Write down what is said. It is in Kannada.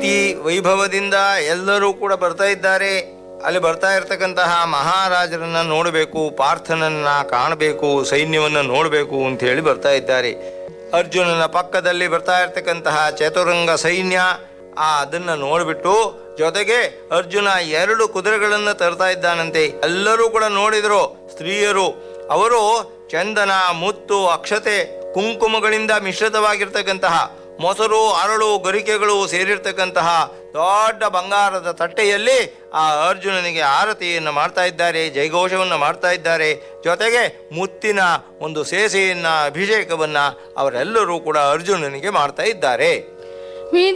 ಭಕ್ತಿ ವೈಭವದಿಂದ ಎಲ್ಲರೂ ಕೂಡ ಬರ್ತಾ ಇದ್ದಾರೆ ಅಲ್ಲಿ ಬರ್ತಾ ಇರತಕ್ಕಂತಹ ಮಹಾರಾಜರನ್ನ ನೋಡಬೇಕು ಪಾರ್ಥನನ್ನ ಕಾಣಬೇಕು ಸೈನ್ಯವನ್ನ ನೋಡಬೇಕು ಅಂತ ಹೇಳಿ ಬರ್ತಾ ಇದ್ದಾರೆ ಅರ್ಜುನನ ಪಕ್ಕದಲ್ಲಿ ಬರ್ತಾ ಇರತಕ್ಕಂತಹ ಚತುರಂಗ ಸೈನ್ಯ ಆ ಅದನ್ನ ನೋಡ್ಬಿಟ್ಟು ಜೊತೆಗೆ ಅರ್ಜುನ ಎರಡು ಕುದುರೆಗಳನ್ನು ತರ್ತಾ ಇದ್ದಾನಂತೆ ಎಲ್ಲರೂ ಕೂಡ ನೋಡಿದ್ರು ಸ್ತ್ರೀಯರು ಅವರು ಚಂದನ ಮುತ್ತು ಅಕ್ಷತೆ ಕುಂಕುಮಗಳಿಂದ ಮಿಶ್ರಿತವಾಗಿರ್ತಕ್ಕಂತಹ ಮೊಸರು ಅರಳು ಗರಿಕೆಗಳು ಸೇರಿರ್ತಕ್ಕಂತಹ ದೊಡ್ಡ ಬಂಗಾರದ ತಟ್ಟೆಯಲ್ಲಿ ಆ ಅರ್ಜುನನಿಗೆ ಆರತಿಯನ್ನು ಮಾಡ್ತಾ ಇದ್ದಾರೆ ಜಯಘೋಷವನ್ನು ಮಾಡ್ತಾ ಇದ್ದಾರೆ ಜೊತೆಗೆ ಮುತ್ತಿನ ಒಂದು ಸೇಸೆಯನ್ನ ಅಭಿಷೇಕವನ್ನ ಅವರೆಲ್ಲರೂ ಕೂಡ ಅರ್ಜುನನಿಗೆ ಮಾಡ್ತಾ ಇದ್ದಾರೆ